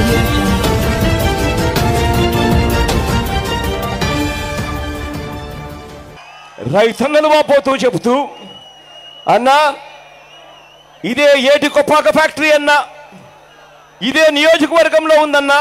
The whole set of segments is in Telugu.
రైతన్నలు వాపోతూ చెబుతూ అన్నా ఇదే ఏటి కొప్పాక ఫ్యాక్టరీ అన్నా ఇదే నియోజకవర్గంలో ఉందన్నా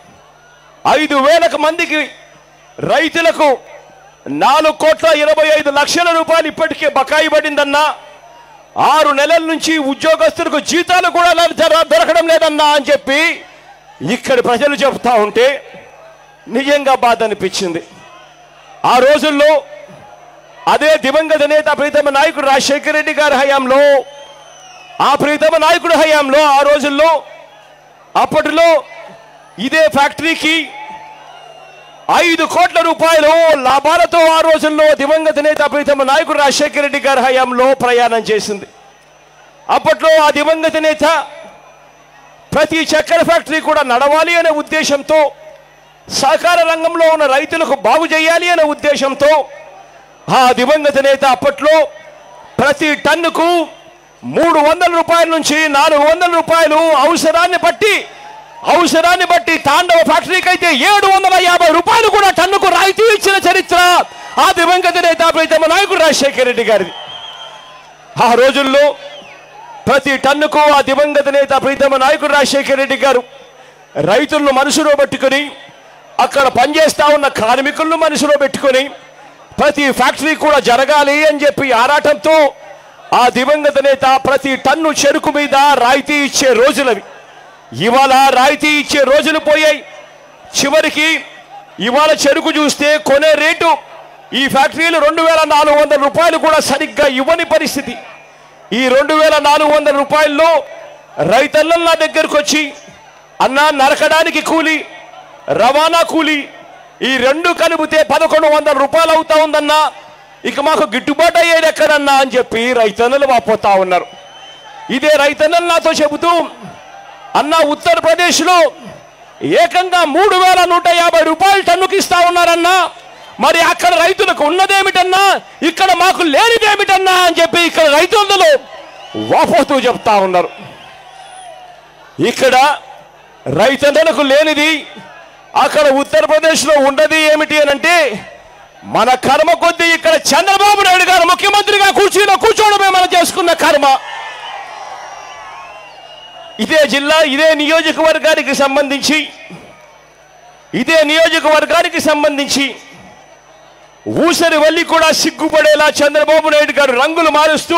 ఐదు వేలకు మందికి రైతులకు నాలుగు కోట్ల ఇరవై ఐదు లక్షల రూపాయలు ఇప్పటికే బకాయి పడిందన్నా ఆరు నెలల నుంచి ఉద్యోగస్తులకు జీతాలు కూడా జర- దొరకడం లేదన్నా అని చెప్పి ఇక్కడి ప్రజలు చెబుతా ఉంటే నిజంగా బాధ అనిపించింది ఆ రోజుల్లో అదే దివంగత నేత ప్రీతమ నాయకుడు రాజశేఖర రెడ్డి గారి హయాంలో ఆ ప్రీతమ నాయకుడి హయాంలో ఆ రోజుల్లో అప్పటిలో ఇదే ఫ్యాక్టరీకి ఐదు కోట్ల రూపాయలు లాభాలతో ఆ రోజుల్లో దివంగత నేత ప్రీతమ నాయకుడు రాజశేఖర రెడ్డి గారి హయాంలో ప్రయాణం చేసింది అప్పట్లో ఆ దివంగత నేత ప్రతి చక్కెర ఫ్యాక్టరీ కూడా నడవాలి అనే ఉద్దేశంతో సహకార రంగంలో ఉన్న రైతులకు బాగు చేయాలి అనే ఉద్దేశంతో ఆ దివంగత నేత అప్పట్లో ప్రతి టన్నుకు మూడు వందల రూపాయల నుంచి నాలుగు వందల రూపాయలు అవసరాన్ని బట్టి అవసరాన్ని బట్టి తాండవ ఫ్యాక్టరీకి అయితే ఏడు వందల యాభై రూపాయలు కూడా టన్నుకు రాయితీ ఇచ్చిన చరిత్ర ఆ దివంగత నేత ప్రీతమ నాయకుడు రాజశేఖర రెడ్డి గారిది ఆ రోజుల్లో ప్రతి టన్నుకు ఆ దివంగత నేత ప్రీతమ నాయకుడు రాజశేఖర రెడ్డి గారు రైతులను మనసులో పెట్టుకొని అక్కడ పనిచేస్తా ఉన్న కార్మికులను మనసులో పెట్టుకొని ప్రతి ఫ్యాక్టరీ కూడా జరగాలి అని చెప్పి ఆరాటంతో ఆ దివంగత నేత ప్రతి టన్ను చెరుకు మీద రాయితీ ఇచ్చే రోజులవి ఇవాళ రాయితీ ఇచ్చే రోజులు పోయాయి చివరికి ఇవాళ చెరుకు చూస్తే కొనే రేటు ఈ ఫ్యాక్టరీలు రెండు వేల నాలుగు వందల రూపాయలు కూడా సరిగ్గా ఇవ్వని పరిస్థితి ఈ రెండు వేల నాలుగు వందల రూపాయల్లో రైతన్నల నా దగ్గరకు వచ్చి అన్నా నరకడానికి కూలి రవాణా కూలి ఈ రెండు కలిపితే పదకొండు వందల రూపాయలు అవుతా ఉందన్నా ఇక మాకు గిట్టుబాటు అయ్యేది ఎక్కడన్నా అని చెప్పి రైతన్నలు వాపోతా ఉన్నారు ఇదే రైతన్నలు నాతో చెబుతూ అన్న ఉత్తరప్రదేశ్లో ఏకంగా మూడు వేల నూట యాభై రూపాయలు టన్నుకి ఇస్తా ఉన్నారన్నా మరి అక్కడ రైతులకు ఉన్నదేమిటన్నా ఇక్కడ మాకు లేనిదేమిటన్నా అని చెప్పి ఇక్కడ రైతులందరూ వాపోతూ చెప్తా ఉన్నారు ఇక్కడ రైతన్నలకు లేనిది అక్కడ ఉత్తరప్రదేశ్లో ఉన్నది ఏమిటి అని అంటే మన కర్మ కొద్దీ ఇక్కడ చంద్రబాబు నాయుడు గారు ముఖ్యమంత్రిగా కూర్చుని కూర్చోవడమే మనం చేసుకున్న కర్మ ఇదే జిల్లా ఇదే నియోజకవర్గానికి సంబంధించి ఇదే నియోజకవర్గానికి సంబంధించి ఊసరి వల్లి కూడా సిగ్గుపడేలా చంద్రబాబు నాయుడు గారు రంగులు మారుస్తూ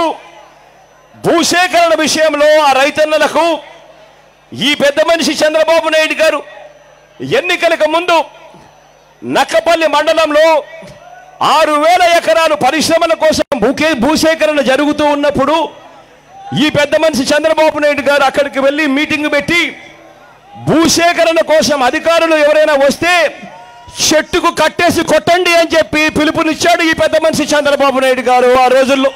భూసేకరణ విషయంలో ఆ రైతన్నలకు ఈ పెద్ద మనిషి చంద్రబాబు నాయుడు గారు ఎన్నికలకు ముందు నక్కపల్లి మండలంలో ఆరు వేల ఎకరాలు పరిశ్రమల కోసం భూకే భూసేకరణ జరుగుతూ ఉన్నప్పుడు ఈ పెద్ద మనిషి చంద్రబాబు నాయుడు గారు అక్కడికి వెళ్ళి మీటింగ్ పెట్టి భూసేకరణ కోసం అధికారులు ఎవరైనా వస్తే చెట్టుకు కట్టేసి కొట్టండి అని చెప్పి పిలుపునిచ్చాడు ఈ పెద్ద మనిషి చంద్రబాబు నాయుడు గారు ఆ రోజుల్లో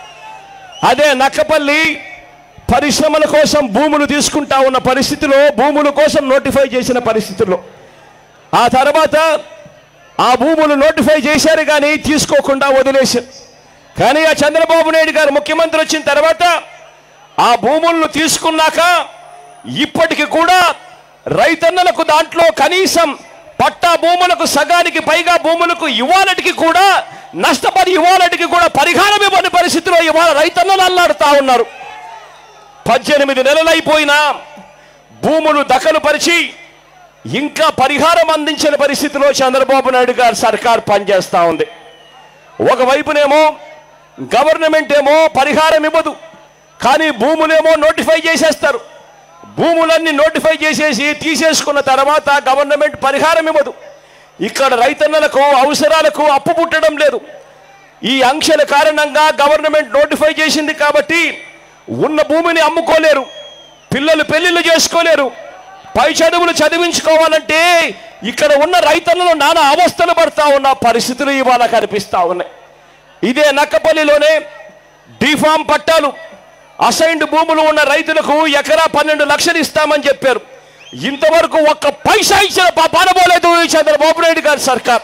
అదే నక్కపల్లి పరిశ్రమల కోసం భూములు తీసుకుంటా ఉన్న పరిస్థితిలో భూముల కోసం నోటిఫై చేసిన పరిస్థితుల్లో ఆ తర్వాత ఆ భూములు నోటిఫై చేశారు కానీ తీసుకోకుండా వదిలేశారు కానీ ఆ చంద్రబాబు నాయుడు గారు ముఖ్యమంత్రి వచ్చిన తర్వాత ఆ భూములను తీసుకున్నాక ఇప్పటికి కూడా రైతన్నలకు దాంట్లో కనీసం పట్టా భూములకు సగానికి పైగా భూములకు ఇవ్వాలటికి కూడా నష్టపడి ఇవ్వాలటికి కూడా పరిహారం ఇవ్వని పరిస్థితిలో ఇవాళ రైతన్నలు అల్లాడుతా ఉన్నారు పద్దెనిమిది నెలలైపోయినా భూములు దఖలు పరిచి ఇంకా పరిహారం అందించిన పరిస్థితిలో చంద్రబాబు నాయుడు గారు సర్కార్ పనిచేస్తా ఉంది ఒకవైపునేమో గవర్నమెంట్ ఏమో పరిహారం ఇవ్వదు కానీ భూములేమో నోటిఫై చేసేస్తారు భూములన్నీ నోటిఫై చేసేసి తీసేసుకున్న తర్వాత గవర్నమెంట్ పరిహారం ఇవ్వదు ఇక్కడ రైతన్నలకు అవసరాలకు అప్పు పుట్టడం లేదు ఈ ఆంక్షల కారణంగా గవర్నమెంట్ నోటిఫై చేసింది కాబట్టి ఉన్న భూమిని అమ్ముకోలేరు పిల్లలు పెళ్లిళ్ళు చేసుకోలేరు పై చదువులు చదివించుకోవాలంటే ఇక్కడ ఉన్న రైతన్నలు నానా అవస్థలు పడతా ఉన్న పరిస్థితులు ఇవాళ కనిపిస్తా ఉన్నాయి ఇదే నక్కపల్లిలోనే డిఫామ్ పట్టాలు అసైన్డ్ భూములు ఉన్న రైతులకు ఎకరా పన్నెండు లక్షలు ఇస్తామని చెప్పారు ఇంతవరకు ఒక్క పైసా ఇచ్చిన పా- పానబోలేదు ఈ చంద్రబాబు నాయుడు గారి సర్కార్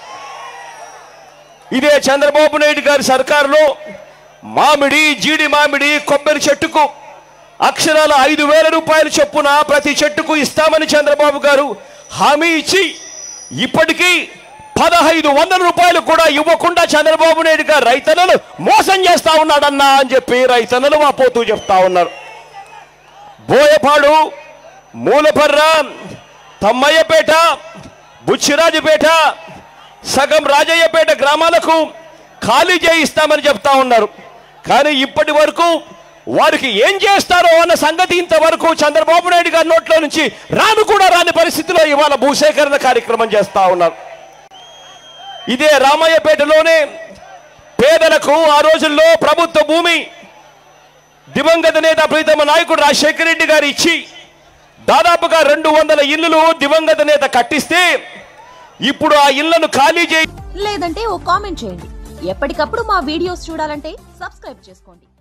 ఇదే చంద్రబాబు నాయుడు గారి సర్కారులో మామిడి జీడి మామిడి కొబ్బరి చెట్టుకు అక్షరాల ఐదు వేల రూపాయల చొప్పున ప్రతి చెట్టుకు ఇస్తామని చంద్రబాబు గారు హామీ ఇచ్చి ఇప్పటికీ పదహైదు వందల రూపాయలు కూడా ఇవ్వకుండా చంద్రబాబు నాయుడు గారు రైతన్నలు మోసం చేస్తా ఉన్నాడన్నా అని చెప్పి రైతన్నలు వాపోతూ చెప్తా ఉన్నారు బోయపాడు మూలపర్ర తమ్మయ్యపేట బుచ్చిరాజుపేట సగం రాజయ్యపేట గ్రామాలకు ఖాళీ చేయిస్తామని చెప్తా ఉన్నారు కానీ ఇప్పటి వరకు వారికి ఏం చేస్తారో అన్న సంగతి ఇంతవరకు చంద్రబాబు నాయుడు గారి నోట్లో నుంచి రాను కూడా రాని పరిస్థితిలో ఇవాళ భూసేకరణ కార్యక్రమం చేస్తా ఉన్నారు ఇదే రామయ్యపేటలోనే పేదలకు ఆ రోజుల్లో ప్రభుత్వ భూమి దివంగత నేత ప్రీతమ నాయకుడు రాజశేఖర రెడ్డి గారు ఇచ్చి దాదాపుగా రెండు వందల ఇల్లులు దివంగత నేత కట్టిస్తే ఇప్పుడు ఆ ఇళ్లను ఖాళీ చేయి లేదంటే ఓ కామెంట్ చేయండి ఎప్పటికప్పుడు మా వీడియోస్ చూడాలంటే సబ్స్క్రైబ్ చేసుకోండి